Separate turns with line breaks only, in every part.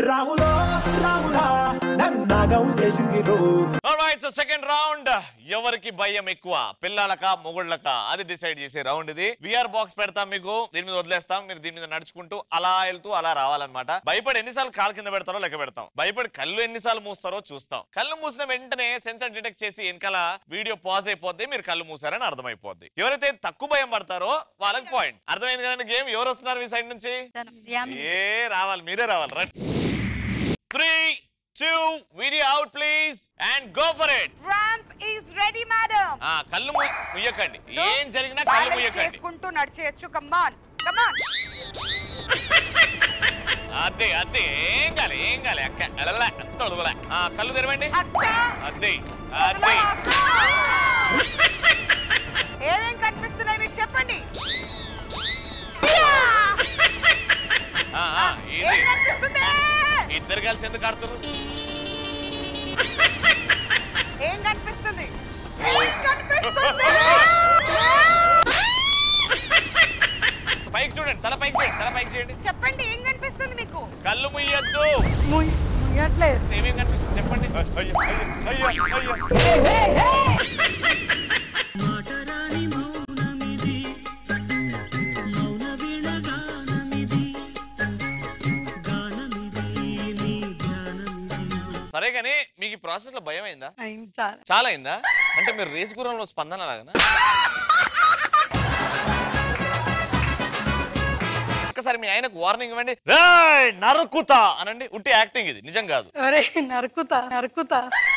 రాములో రాములా నన్నాగం చేసింది రో
రైట్ సో సెకండ్ రౌండ్ ఎవరికి భయం ఎక్కువ పిల్లలక మొగుళ్ళక అది డిసైడ్ చేసే రౌండ్ ఇది విఆర్ బాక్స్ పెడతాం మీకు దీని మీద వదిలేస్తాం మీరు దీని మీద నడుచుకుంటూ అలా వెళ్తూ అలా రావాలన్నమాట భయపడి ఎన్నిసార్లు కాలు కింద పెడతారో లెక్క పెడతాం భయపడి కళ్ళు ఎన్నిసార్లు మూస్తారో చూస్తాం కళ్ళు మూసిన వెంటనే సెన్సర్ డిటెక్ట్ చేసి వెనకాల వీడియో పాజ్ అయిపోద్ది మీరు కళ్ళు మూసారని అర్థమైపోద్ది ఎవరైతే తక్కువ భయం పడతారో వాళ్ళకి పాయింట్ అర్థమైంది కదండి గేమ్ ఎవరు వస్తున్నారు మీ సైడ్ నుంచి ఏ రావాలి మీరే రావాలి right three two video out please and go for it
ramp is ready madam
ఆ కళ్ళు ముయ్- ముయ్యకండి ఏం జరిగినా కళ్ళు ముయ్యకండి
చేసుకుంటూ నడిచేయచ్చు కమ్మాన్ కమ్మాన్
అదే అదే ఏం కాలే ఏం కాలే అక్క ఎలలే ఎంత ఒడుగులే ఆ కళ్ళు తెరవండి
అక్క
అదే అదే
ఏమేం కనిపిస్తున్నాయి మీకు చెప్పండి
ఆ, ఆ,
ఏం
ఇది
కనిపిస్తుంది
ఇద్దరు కలిసి ఎందుకు ఆడుతున్నారు
ఏం కనిపిస్తుంది ఏం కనిపిస్తుంది
పైకి చూడండి తల పైకి చేయండి తల పైకి చేయండి
చెప్పండి ఏం కనిపిస్తుంది మీకు
కళ్ళు ముయ్యద్దు
ముయ్యట్లేదు
ఏమేం కనిపిస్తుంది చెప్పండి అయ్యో అయ్యో అయ్యో అయ్యో
మాటరాని మౌనమిది మౌన వీణ గానమిది గానమిది నీ ధ్యానమిది
సరే కానీ మీకు ఈ ప్రాసెస్ లో భయం అయిందా
అయింది చాలా
చాలా అయిందా అంటే మీరు రేసు గుర్రంలో స్పందన లాగనా ఒక్కసారి మీ ఆయనకు వార్నింగ్ ఇవ్వండి "రేయ్, నరుకుతా అనండి ఉట్టి యాక్టింగ్ ఇది నిజం కాదు
ఒరే నరుకుతా నరుకుతా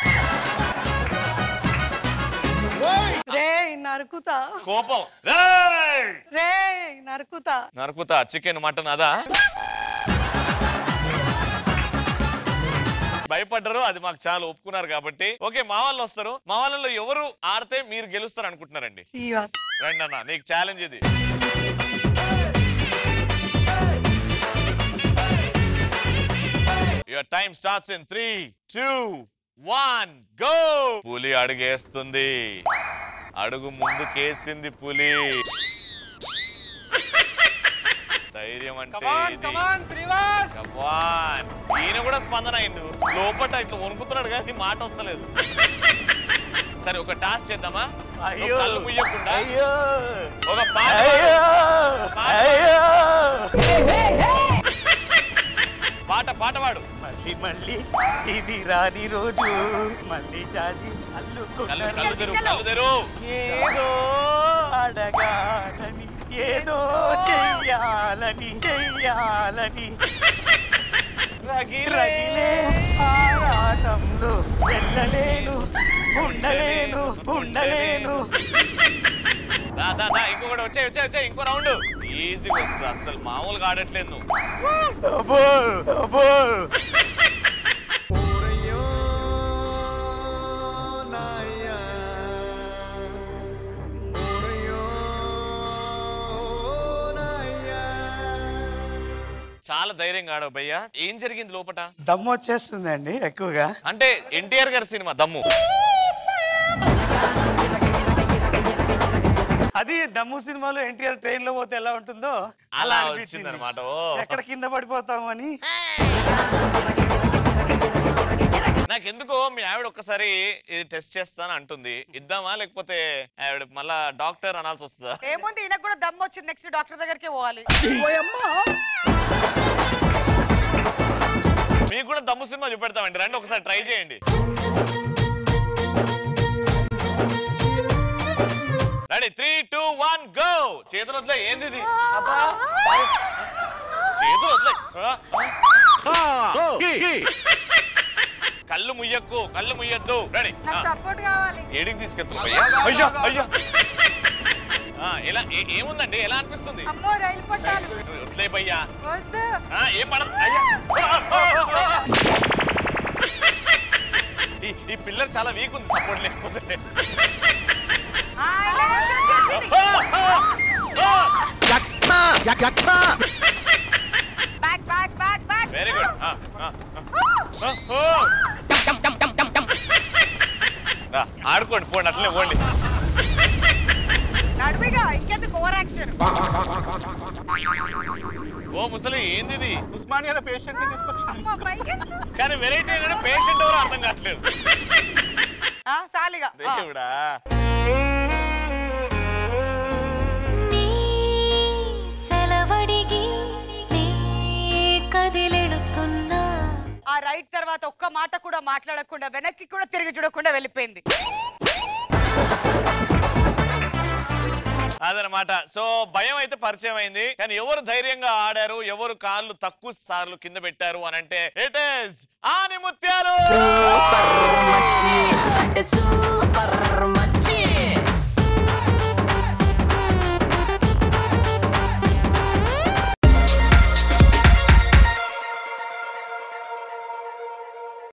రే నరుకుతా
కోపం "రేయ్,
రే నరుకుతా
నరుకుతా చికెన్ మటన్ అదా భయపడ్డరు అది మాకు చాలా ఒప్పుకున్నారు కాబట్టి ఓకే మా వాళ్ళు వస్తారు మా వాళ్ళలో ఎవరు ఆడితే మీరు గెలుస్తారు అనుకుంటున్నారండి
శ్రీవాస్
రండి అన్న నీకు ఛాలెంజ్ ఇది your time starts in three two one go పులి అడుగేస్తుంది అడుగు ముందుకేసింది పులి ధైర్యం అంటే ఇది. Come on. ఈయన కూడా స్పందన అయిండు లోపల ఇట్లా వణుకుతున్నాడు కానీ మాట వస్తలేదు సరే ఒక టాస్క్ చేద్దామా నువ్వు కళ్ళు ముయ్యకుండా ఒక పాట పాడు. పాట పాట పాడు
మళ్ళీ మళ్ళీ ఇది రాని రోజు మళ్ళీ చాచి
కళ్ళు
అల్లుకున్న
కళ్ళు తెరు కళ్ళు తెరు
ఏదో అడగాలని ఏదో చెయ్యాలని చెయ్యాలని రగిలే ఆరాటంలో వెళ్ళలేను ఉండలేను ఉండలేను
దా దా దా ఇంకొకటి వచ్చే వచ్చే వచ్చే ఇంకో రౌండ్ ఈజీగా వస్తుంది అసలు మామూలుగా ఆడట్లేదు నువ్వు
అబ్బో అబ్బో
చాలా ధైర్యంగా ఆడవు భయ్యా ఏం జరిగింది లోపట
దమ్ము వచ్చేస్తుందండి ఎక్కువగా
అంటే ఎన్టీఆర్ గారి సినిమా దమ్ము
అది దమ్ము సినిమాలో ఎన్టీఆర్ ట్రైన్ లో పోతే ఎలా ఉంటుందో
అలా
అనిపించింది.
వచ్చింది అనమాట
ఎక్కడ కింద పడిపోతాము అని
నాకు ఎందుకో మీ ఆవిడ ఒక్కసారి ఇది టెస్ట్ చేస్తాను అంటుంది ఇద్దామా లేకపోతే ఆవిడ మళ్ళా డాక్టర్ అనాల్సి వస్తుందా
ఏముంది ఈయనకు కూడా దమ్ వచ్చింది నెక్స్ట్ డాక్టర్ దగ్గరికి పోవాలి
మీకు కూడా దమ్ము సినిమా చూపెడతామండి రండి ఒకసారి ట్రై చేయండి ready three two one go చేతులు వదిలే ఏంది ఇది అబ్బా చేతులు వదిలే ఆ, ఆ. కళ్ళు ముయ్యక్కు కళ్ళు ముయ్యద్దు రెడీ
నాకు సపోర్ట్ కావాలి
ఏడికి తీసుకెళ్తున్నా అయ్యా అయ్యా ఆ, ఎలా ఏ- ఏముందండి ఎలా అనిపిస్తుంది
అమ్మో రైలు పట్టాలి
వదిలే భయ్యా
వద్దు
ఆ, ఏం పడదు అయ్యా ఈ- ఈ పిల్లర్ చాలా వీక్ ఉంది సపోర్ట్ లేకపోతే
ఆ, ఇలాగే వచ్చేసింది. Back back back back
very good ఆడుకోండి పోండి అట్లనే పోండి
నడుమిగా ఇంకెందుకు ఓవర్ యాక్షన్
ఓ ముసలి ఏంది ఇది
ఉస్మానియాలో పేషెంట్ ని తీసుకొచ్చి
అమ్మ, పైకి ఎత్తు.
కానీ వెరైటీ ఏంటంటే పేషెంట్ ఎవరో అర్థం కావట్లేదు
ఆ, సాలిగా ఆ.
దేవుడా
నీ సెలవడిగి నీ కదిలెడుతున్నా
ఆ రైట్ తర్వాత ఒక్క మాట కూడా మాట్లాడకుండా వెనక్కి కూడా తిరిగి చూడకుండా వెళ్ళిపోయింది
అదనమాట సో భయం అయితే పరిచయం అయింది కానీ ఎవరు ధైర్యంగా ఆడారు ఎవరు కాళ్ళు తక్కువ సార్లు కింద పెట్టారు అని అంటే ఇట్ ఇస్ ఆని ముత్యాలు
మచ్చి అంటే సూపర్ మచ్చి